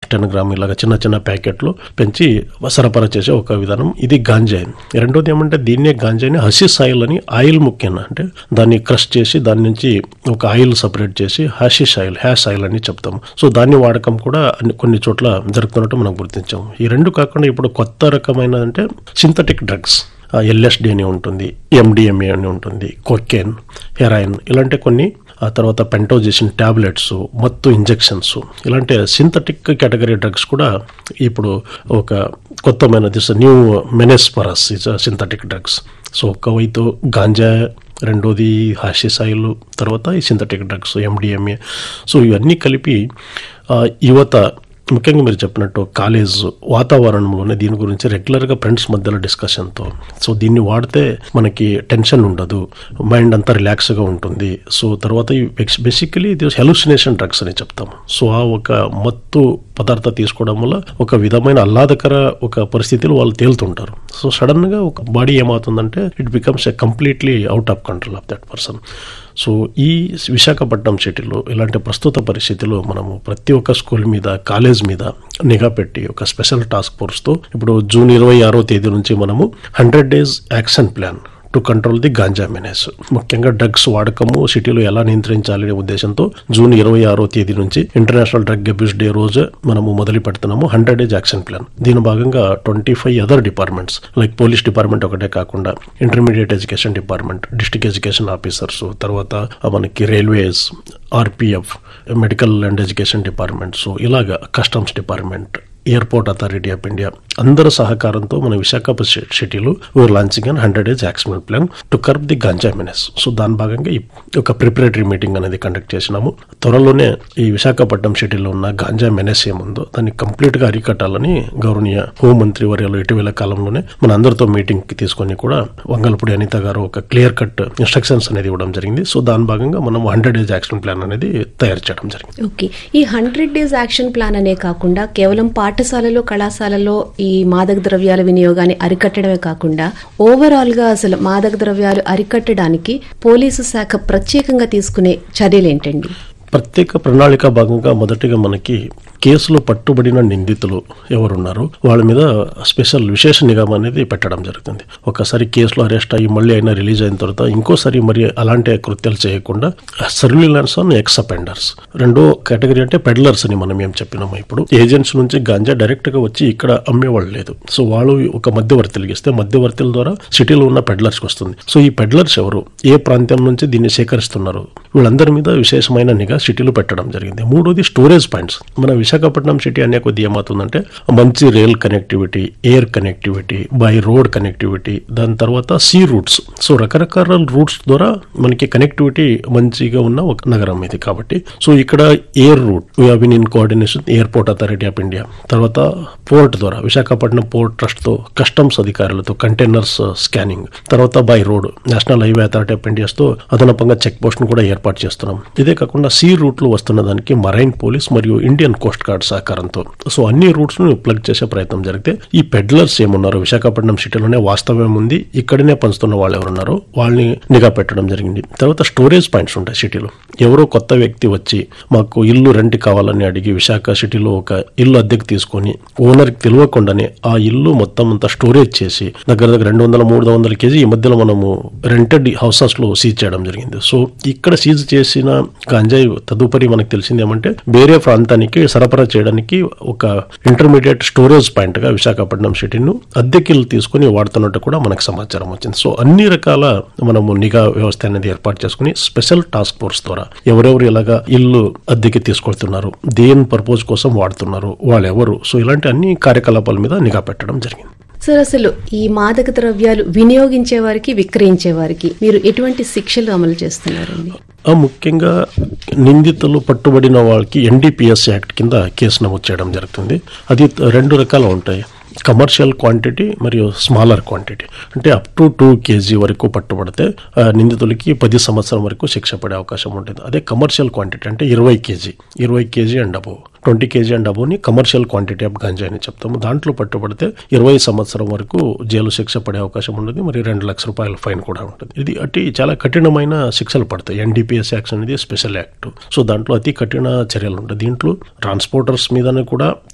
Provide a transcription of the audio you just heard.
ten gram ఇలాగ చిన్న చిన్న ప్యాకెట్లు పెంచి సరఫరా చేసే ఒక విధానం ఇది గాంజాయి రెండోది ఏమంటే దీన్నే గాంజాయిని హసిస్ ఆయిల్ అని ఆయిల్ ముఖ్యంగా అంటే దాన్ని క్రష్ చేసి దాని నుంచి ఒక ఆయిల్ సపరేట్ చేసి హషిష్ ఆయిల్ హ్యాష్ ఆయిల్ అని చెప్తాము సో దాని వాడకం కూడా అన్ని- కొన్ని చోట్ల జరుగుతున్నట్టు మనం గుర్తించాము ఈ రెండు కాకుండా ఇప్పుడు కొత్త రకమైన అంటే సింథటిక్ డ్రగ్స్ ఎల్ఎస్డి అని ఉంటుంది ఎండిఎంఏ అని ఉంటుంది కొకెన్ హెరాయిన్ ఇలాంటి కొన్ని ఆ తర్వాత పెంటోజేషన్ టాబ్లెట్స్ మత్తు ఇంజెక్షన్స్ ఇలాంటి సింథటిక్ కేటగిరీ డ్రగ్స్ కూడా ఇప్పుడు ఒక కొత్తమైన దిస్ న్యూ మెనెస్ పరస్ ఇస్ సింథటిక్ డ్రగ్స్ సో ఒకవైపు గాంజా రెండోది హాషిసాయిల్ తర్వాత ఈ సింథటిక్ డ్రగ్స్ ఎండిఎంఏ సో ఇవన్నీ కలిపి ఆ, యువత ముఖ్యంగా మీరు చెప్పినట్టు కాలేజ్ వాతావరణంలోనే దీని గురించి రెగ్యులర్గా ఫ్రెండ్స్ మధ్యలో డిస్కషన్తో సో దీన్ని వాడితే మనకి టెన్షన్ ఉండదు మైండ్ అంతా రిలాక్స్గా ఉంటుంది సో తర్వాత బేసికలీ ఇది హెలుసినేషన్ డ్రగ్స్ అని చెప్తాం సో ఆ ఒక మత్తు పదార్థ తీసుకోవడం వల్ల ఒక విధమైన ఆహ్లాదకర ఒక పరిస్థితిలో వాళ్ళు తేలుతుంటారు సో సడన్గా ఒక బాడీ ఏమవుతుందంటే it becomes a completely out of control of that person so ఈ విశాఖపట్నం సిటీలో ఇలాంటి ప్రస్తుత పరిస్థితిలో మనము ప్రతి ఒక్క స్కూల్ మీద కాలేజ్ మీద నిఘా పెట్టి ఒక స్పెషల్ టాస్క్ ఫోర్స్తో ఇప్పుడు జూన్ ఇరవై ఆరో తేదీ నుంచి మనము hundred days action plan to control the ganja menace ముఖ్యంగా డ్రగ్స్ వాడకము సిటీలో ఎలా నియంత్రించాలనే ఉద్దేశంతో జూన్ ఇరవై ఆరో తేదీ నుంచి ఇంటర్నేషనల్ డ్రగ్ అబ్యూస్ డే రోజు మనము మొదలు పెడుతున్నాము హండ్రెడ్ డేస్ యాక్షన్ ప్లాన్ దీని భాగంగా twenty five other departments like police department ఒకటే కాకుండా intermediate education department district education officers తర్వాత మనకి railways RPF medical and education departments ఇలాగా customs department airport authority of India అందరి సహకారంతో మన విశాఖపట్నం సిటీలో we're launching and hundred days action plan to curb the ganja menace so దాని భాగంగా ఈ ఒక ప్రిపరేటరీ మీటింగ్ అనేది కండక్ట్ చేసినాము త్వరలోనే ఈ విశాఖపట్నం సిటీలో ఉన్న గాంజా మెనెస్ ఏముందో దాన్ని కంప్లీట్ గా అరికట్టాలని గౌరవనీయ హోంమంత్రి వర్యాలు ఇటీవల కాలంలోనే మన అందరితో మీటింగ్ కి తీసుకొని కూడా వంగలపూడి అనిత గారు ఒక క్లియర్ కట్ ఇన్స్ట్రక్షన్స్ అనేది ఇవ్వడం జరిగింది సో దాని భాగంగా మనం హండ్రెడ్ డేస్ యాక్షన్ ప్లాన్ అనేది తయారు చేయడం జరిగింది ఓకే ఈ హండ్రెడ్ డేస్ యాక్షన్ ప్లాన్ అనే కాకుండా కేవలం పాఠశాలలో కళాశాలలో ఈ మాదక ద్రవ్యాల వినియోగాన్ని అరికట్టడమే కాకుండా ఓవరాల్ గా అసలు మాదక ద్రవ్యాలు అరికట్టడానికి పోలీసు శాఖ ప్రత్యేకంగా తీసుకునే చర్యలు ఏంటండి ప్రత్యేక ప్రణాళిక భాగంగా మొదటిగా మనకి కేసులో పట్టుబడిన నిందితులు ఎవరున్నారో వాళ్ళ మీద స్పెషల్ విశేష నిఘా అనేది పెట్టడం జరుగుతుంది ఒకసారి కేసులో అరెస్ట్ అయ్యి మళ్ళీ అయినా రిలీజ్ అయిన తర్వాత ఇంకోసారి మరి అలాంటి కృత్యాలు చేయకుండా సర్వీలెన్స్ ఆన్ ఎక్స్ అపెండర్స్ రెండో కేటగిరీ అంటే పెడ్లర్స్ అని మనం ఏం చెప్పినాము ఇప్పుడు ఏజెంట్స్ నుంచి గాంజా డైరెక్ట్ గా వచ్చి ఇక్కడ అమ్మేవాళ్ళు లేదు సో వాళ్ళు ఒక మధ్యవర్తులకి ఇస్తే మధ్యవర్తుల ద్వారా సిటీలో ఉన్న పెడ్లర్స్కి వస్తుంది సో ఈ పెడ్లర్స్ ఎవరు ఏ ప్రాంతం నుంచి దీన్ని సేకరిస్తున్నారు వీళ్ళందరి మీద విశేషమైన నిఘా సిటీలో పెట్టడం జరిగింది మూడోది స్టోరేజ్ పాయింట్స్ మన విశాఖపట్నం సిటీ అనే కొద్ది ఏమవుతుందంటే మంచి rail connectivity air connectivity by road connectivity దాని తర్వాత సీ రూట్స్ సో రకరకాల రూట్స్ ద్వారా మనకి కనెక్టివిటీ మంచిగా ఉన్న ఒక నగరం ఇది కాబట్టి సో ఇక్కడ ఎయిర్ రూట్ విన్ in coordination airport authority of India తర్వాత పోర్ట్ ద్వారా విశాఖపట్నం పోర్ట్ ట్రస్ట్ తో కస్టమ్స్ అధికారులతో కంటైనర్స్ స్కానింగ్ తర్వాత by road national highway authority of India's తో అదనపంగా చెక్ పోస్ట్ ను కూడా ఏర్పాటు చేస్తున్నాం ఇదే కాకుండా సీ రూట్ లో వస్తున్న దానికి మరైన్ పోలీస్ మరియు ఇండియన్ కోస్ట్ గార్డ్ సహకారంతో సో అన్ని రూట్స్ ను ప్లగ్ చేసే ప్రయత్నం జరిగితే ఈ పెడ్లర్స్ ఏమున్నారో విశాఖపట్నం సిటీలోనే వాస్తవం ఉంది ఇక్కడనే పంచుతున్న వాళ్ళు ఎవరున్నారో వాళ్ళని నిఘా పెట్టడం జరిగింది తర్వాత స్టోరేజ్ పాయింట్స్ ఉంటాయి సిటీలో ఎవరో కొత్త వ్యక్తి వచ్చి మాకు ఇల్లు రెంట్ కావాలని అడిగి విశాఖ సిటీలో ఒక ఇల్లు అద్దెకు తీసుకొని ఓనర్ కి తెలియకుండానే ఆ ఇల్లు మొత్తం అంతా స్టోరేజ్ చేసి దగ్గర దగ్గర రెండు వందల మూడు వందల కేజీ ఈ మధ్యలో మనము రెంటెడ్ హౌసెస్ లో సీజ్ చేయడం జరిగింది సో ఇక్కడ సీజ్ చేసిన గంజాయి తదుపరి మనకు తెలిసింది ఏమంటే వేరే ప్రాంతానికి సరఫరా చేయడానికి ఒక ఇంటర్మీడియట్ స్టోరేజ్ పాయింట్ గా విశాఖపట్నం సిటీను అద్దెకిల్లు తీసుకుని వాడుతున్నట్టు కూడా మనకు సమాచారం వచ్చింది సో అన్ని రకాల మనము నిఘా వ్యవస్థ అనేది ఏర్పాటు చేసుకుని స్పెషల్ టాస్క్ ఫోర్స్ ద్వారా ఎవరెవరు ఇలాగా ఇల్లు అద్దెకి తీసుకొస్తున్నారు దేని పర్పస్ కోసం వాడుతున్నారు వాళ్ళు ఎవరు సో ఇలాంటి అన్ని కార్యకలాపాల మీద నిఘా పెట్టడం జరిగింది సార్ అసలు ఈ మాదక ద్రవ్యాలు వినియోగించే వారికి విక్రయించే వారికి మీరు ఎటువంటి శిక్షలు అమలు చేస్తున్నారండి ఆ ముఖ్యంగా నిందితులు పట్టుబడిన వాళ్ళకి ఎన్డీపీఎస్ యాక్ట్ కింద కేసు నమోదు చేయడం జరుగుతుంది అది రెండు రకాలు ఉంటాయి కమర్షియల్ క్వాంటిటీ మరియు స్మాలర్ క్వాంటిటీ అంటే అప్ టు టూ కేజీ వరకు పట్టుబడితే ఆ, నిందితులకి పది సంవత్సరం వరకు శిక్ష పడే అవకాశం ఉంటుంది అదే కమర్షియల్ క్వాంటిటీ అంటే ఇరవై కేజీ ఇరవై KG and above twenty KG and అబోవ్ని కమర్షియల్ క్వాంటిటీ ఆఫ్ గంజా అని చెప్తాము దాంట్లో పట్టుబడితే ఇరవై సంవత్సరం వరకు జైలు శిక్ష పడే అవకాశం ఉంటుంది మరి రెండు లక్షల రూపాయల ఫైన్ కూడా ఉంటుంది ఇది అతి చాలా కఠినమైన శిక్షలు పడతాయి ఎన్డీపీఎస్ యాక్ట్ అనేది స్పెషల్ యాక్ట్ సో దాంట్లో అతి కఠిన చర్యలు ఉంటాయి దీంట్లో ట్రాన్స్పోర్టర్స్ మీదనే కూడా